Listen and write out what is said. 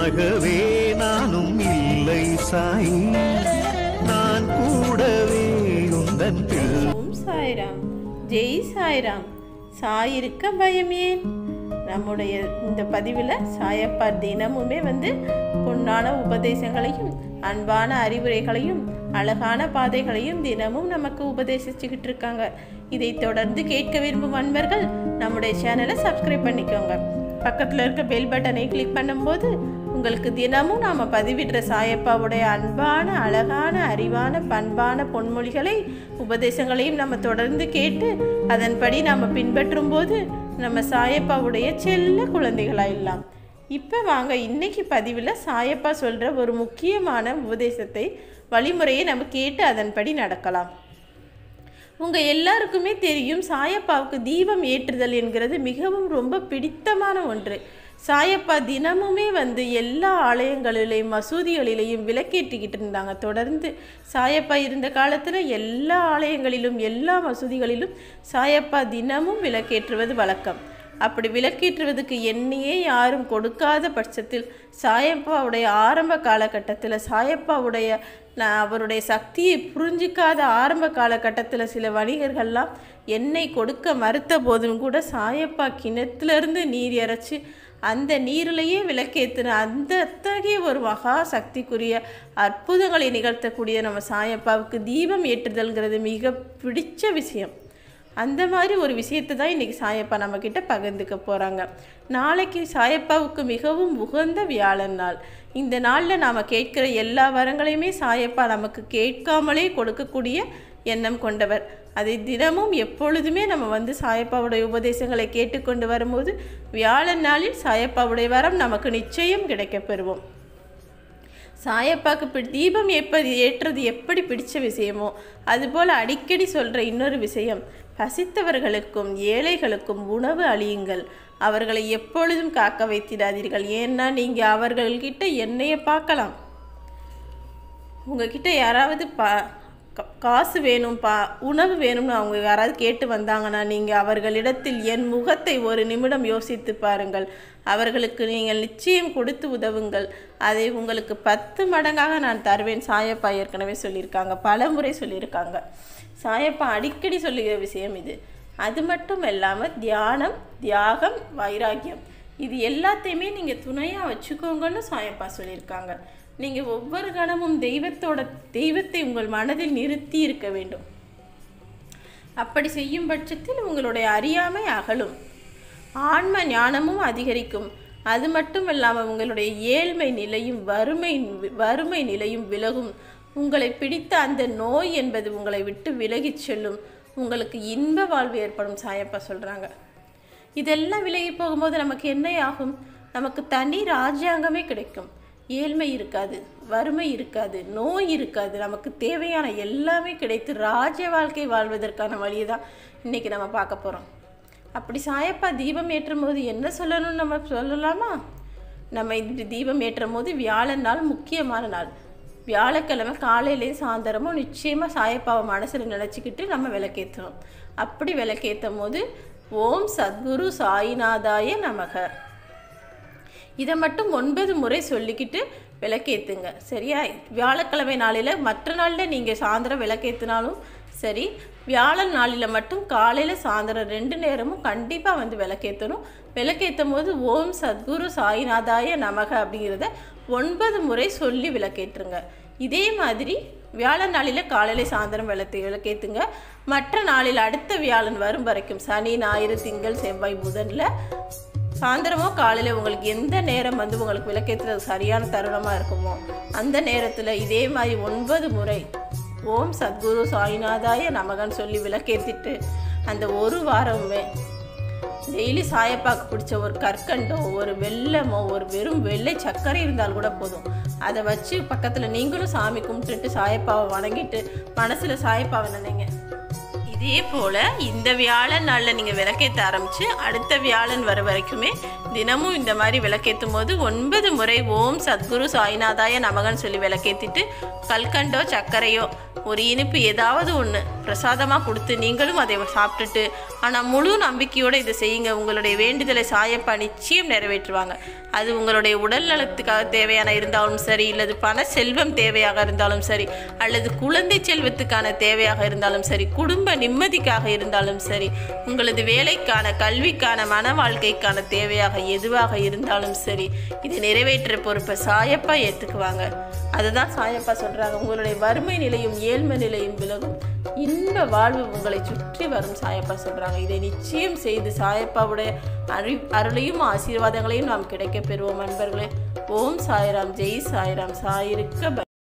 தனியாகவே நானும் இல்லை சாய் நான் கூடவே உந்தன் பிள்ளை ஓம் சாய்ராம் ஜெய் சாய்ராம் சாயிருக்க பயம் ஏன் நம்முடைய இந்த பதிவில் சாயப்பா தினமுமே வந்து பொன்னான உபதேசங்களையும் அன்பான அறிவுரைகளையும் அழகான பாதைகளையும் தினமும் நமக்கு உபதேசிச்சுக்கிட்டு இருக்காங்க இதை தொடர்ந்து கேட்க விரும்பும் அன்பர்கள் நம்முடைய சேனலை சப்ஸ்கிரைப் பண்ணிக்கோங்க பக்கத்தில் இருக்க பெல் பட்டனை கிளிக் பண்ணும்போது உங்களுக்கு தினமும் நாம் பதிவிடுற சாயப்பாவுடைய அன்பான அழகான அறிவான பண்பான பொன்மொழிகளை உபதேசங்களையும் நம்ம தொடர்ந்து கேட்டு அதன்படி நாம் பின்பற்றும் போது நம்ம சாயப்பாவுடைய செல்ல குழந்தைகளாயிடலாம் இப்போ வாங்க இன்னைக்கு பதிவில் சாயப்பா சொல்கிற ஒரு முக்கியமான உபதேசத்தை வழிமுறையை நம்ம கேட்டு அதன்படி நடக்கலாம் உங்கள் எல்லாருக்குமே தெரியும் சாயப்பாவுக்கு தீபம் ஏற்றுதல் என்கிறது மிகவும் ரொம்ப பிடித்தமான ஒன்று சாயப்பா தினமுமே வந்து எல்லா ஆலயங்களிலேயும் மசூதிகளிலேயும் விளக்கேற்றிக்கிட்டு இருந்தாங்க தொடர்ந்து சாயப்பா இருந்த காலத்தில் எல்லா ஆலயங்களிலும் எல்லா மசூதிகளிலும் சாயப்பா தினமும் விளக்கேற்றுவது வழக்கம் அப்படி விளக்கேற்றுவதுக்கு எண்ணெயே யாரும் கொடுக்காத பட்சத்தில் சாயப்பாவுடைய ஆரம்ப காலகட்டத்தில் சாயப்பாவுடைய நான் அவருடைய சக்தியை புரிஞ்சிக்காத ஆரம்ப காலகட்டத்தில் சில வணிகர்கள்லாம் எண்ணெய் கொடுக்க மறுத்த போதும் கூட சாயப்பா கிணத்துலேருந்து நீர் இறைச்சி அந்த நீரிலேயே விளக்கேற்றின அந்த அத்தகைய ஒரு மகா சக்திக்குரிய அற்புதங்களை நிகழ்த்தக்கூடிய நம்ம சாயப்பாவுக்கு தீபம் ஏற்றுதல்ங்கிறது மிக பிடிச்ச விஷயம் அந்த மாதிரி ஒரு விஷயத்தை தான் இன்றைக்கி சாயப்பா நம்மக்கிட்ட பகிர்ந்துக்க போகிறாங்க நாளைக்கு சாயப்பாவுக்கு மிகவும் உகந்த வியாழன் நாள் இந்த நாளில் நாம் கேட்கிற எல்லா வரங்களையுமே சாயப்பா நமக்கு கேட்காமலே கொடுக்கக்கூடிய எண்ணம் கொண்டவர் அதை தினமும் எப்பொழுதுமே நம்ம வந்து சாயப்பாவுடைய உபதேசங்களை கேட்டுக்கொண்டு வரும்போது வியாழன் நாளில் சாயப்பாவுடைய வரம் நமக்கு நிச்சயம் கிடைக்கப் பெறுவோம் சாயப்பாக்கு பி தீபம் எப்ப ஏற்றுறது எப்படி பிடிச்ச விஷயமோ அதுபோல் அடிக்கடி சொல்கிற இன்னொரு விஷயம் பசித்தவர்களுக்கும் ஏழைகளுக்கும் உணவு அழியுங்கள் அவர்களை எப்பொழுதும் காக்க வைத்திடாதீர்கள் ஏன்னா நீங்கள் அவர்கள்கிட்ட என்னைய பார்க்கலாம் உங்ககிட்ட யாராவது பா கா- காசு வேணும் பா உணவு வேணும்னு அவங்க யாராவது கேட்டு வந்தாங்கன்னா நீங்கள் அவர்களிடத்தில் என் முகத்தை ஒரு நிமிடம் யோசித்து பாருங்கள் அவர்களுக்கு நீங்கள் நிச்சயம் கொடுத்து உதவுங்கள் அதை உங்களுக்கு பத்து மடங்காக நான் தருவேன் சாயப்பா ஏற்கனவே சொல்லியிருக்காங்க பல முறை சொல்லியிருக்காங்க சாயப்பா அடிக்கடி சொல்லுகிற விஷயம் இது அது மட்டும் இல்லாமல் தியானம் தியாகம் வைராக்கியம் இது எல்லாத்தையுமே நீங்கள் துணையாக வச்சுக்கோங்கன்னு சாயப்பா சொல்லியிருக்காங்க நீங்கள் ஒவ்வொரு கணமும் தெய்வத்தோட தெய்வத்தை உங்கள் மனதில் நிறுத்தி இருக்க வேண்டும் அப்படி செய்யும் பட்சத்தில் உங்களுடைய அறியாமை அகலும் ஆன்ம ஞானமும் அதிகரிக்கும் அது மட்டும் இல்லாமல் உங்களுடைய ஏழ்மை நிலையும் வறுமை வறுமை நிலையும் விலகும் உங்களை பிடித்த அந்த நோய் என்பது உங்களை விட்டு விலகிச் செல்லும் உங்களுக்கு இன்ப வாழ்வு ஏற்படும் சாயப்பா சொல்கிறாங்க இதெல்லாம் விலகி போகும்போது நமக்கு என்ன ஆகும் நமக்கு தனி ராஜ்யாங்கமே கிடைக்கும் ஏழ்மை இருக்காது வறுமை இருக்காது நோய் இருக்காது நமக்கு தேவையான எல்லாமே கிடைத்து ராஜ வாழ்க்கை வாழ்வதற்கான வழியை தான் இன்றைக்கி நம்ம பார்க்க போகிறோம் அப்படி சாயப்பா தீபம் ஏற்றும் போது என்ன சொல்லணும்னு நம்ம சொல்லலாமா நம்ம இப்படி தீபம் ஏற்றும் போது வியாழன் நாள் முக்கியமான நாள் வியாழக்கிழமை காலையிலேயும் சாயந்தரமும் நிச்சயமாக சாயப்பாவை மனசில் நினச்சிக்கிட்டு நம்ம விளக்கேற்றணும் அப்படி விளக்கேற்றும் போது ஓம் சத்குரு சாய்நாதாய நமக இதை மட்டும் ஒன்பது முறை சொல்லிக்கிட்டு விளக்கேற்றுங்க சரியா வியாழக்கிழமை நாளில் மற்ற நாளில் நீங்கள் சாயந்தரம் விளக்கேற்றினாலும் சரி வியாழன் நாளில் மட்டும் காலையில் சாயந்தரம் ரெண்டு நேரமும் கண்டிப்பாக வந்து விளக்கேற்றணும் விளக்கேற்றும் போது ஓம் சத்குரு சாய்நாதாய நமக அப்படிங்கிறத ஒன்பது முறை சொல்லி விளக்கேற்றுங்க இதே மாதிரி வியாழன் நாளில் காலையில் சாயந்தரம் விளக்கு விளக்கேற்றுங்க மற்ற நாளில் அடுத்த வியாழன் வரும் வரைக்கும் சனி ஞாயிறு திங்கள் செவ்வாய் புதனில் சாயந்தரமோ காலையில் உங்களுக்கு எந்த நேரம் வந்து உங்களுக்கு விளக்கேற்றுறது சரியான தருணமாக இருக்குமோ அந்த நேரத்தில் இதே மாதிரி ஒன்பது முறை ஓம் சத்குரு சாய்நாதாய நமகன் சொல்லி விளக்கேற்றிட்டு அந்த ஒரு வாரமுமே டெய்லி சாயப்பாக்கு பிடிச்ச ஒரு கற்கண்டோ ஒரு வெல்லமோ ஒரு வெறும் வெள்ளை சர்க்கரை இருந்தால் கூட போதும் அதை வச்சு பக்கத்தில் நீங்களும் சாமி கும்பிட்டுட்டு சாயப்பாவை வணங்கிட்டு மனசில் சாயப்பாவை நினைங்க இதே போல் இந்த வியாழன் நாளில் நீங்கள் விளக்கேற்ற ஆரம்பித்து அடுத்த வியாழன் வர வரைக்குமே தினமும் இந்த மாதிரி விளக்கேற்றும் போது ஒன்பது முறை ஓம் சத்குரு சாய்நாதாய நமகன் சொல்லி விளக்கேற்றிட்டு கல்கண்டோ சர்க்கரையோ ஒரு இனிப்பு ஏதாவது ஒன்று பிரசாதமாக கொடுத்து நீங்களும் அதை சாப்பிட்டுட்டு ஆனால் முழு நம்பிக்கையோடு இதை செய்யுங்க உங்களுடைய வேண்டுதலை சாயப்பா நிச்சயம் நிறைவேற்றுவாங்க அது உங்களுடைய உடல் நலத்துக்காக தேவையான இருந்தாலும் சரி இல்லது பண செல்வம் தேவையாக இருந்தாலும் சரி அல்லது குழந்தை செல்வத்துக்கான தேவையாக இருந்தாலும் சரி குடும்ப நிம்மதிக்காக இருந்தாலும் சரி உங்களது வேலைக்கான கல்விக்கான மன வாழ்க்கைக்கான தேவையாக எதுவாக இருந்தாலும் சரி இதை நிறைவேற்ற பொறுப்பை சாயப்பா ஏற்றுக்குவாங்க அதுதான் சாயப்பா சொல்கிறாங்க உங்களுடைய வறுமை நிலையும் ஏழ்மை நிலையும் விலகும் இன்ப வாழ்வு உங்களை சுற்றி வரும் சாயப்பா சொல்கிறாங்க இதை நிச்சயம் செய்து சாயப்பாவுடைய அறி அருளையும் ஆசீர்வாதங்களையும் நாம் கிடைக்கப் பெறுவோம் அன்பர்களே ஓம் சாய்ராம் ஜெய் சாய்ராம் சாயிருக்க ப-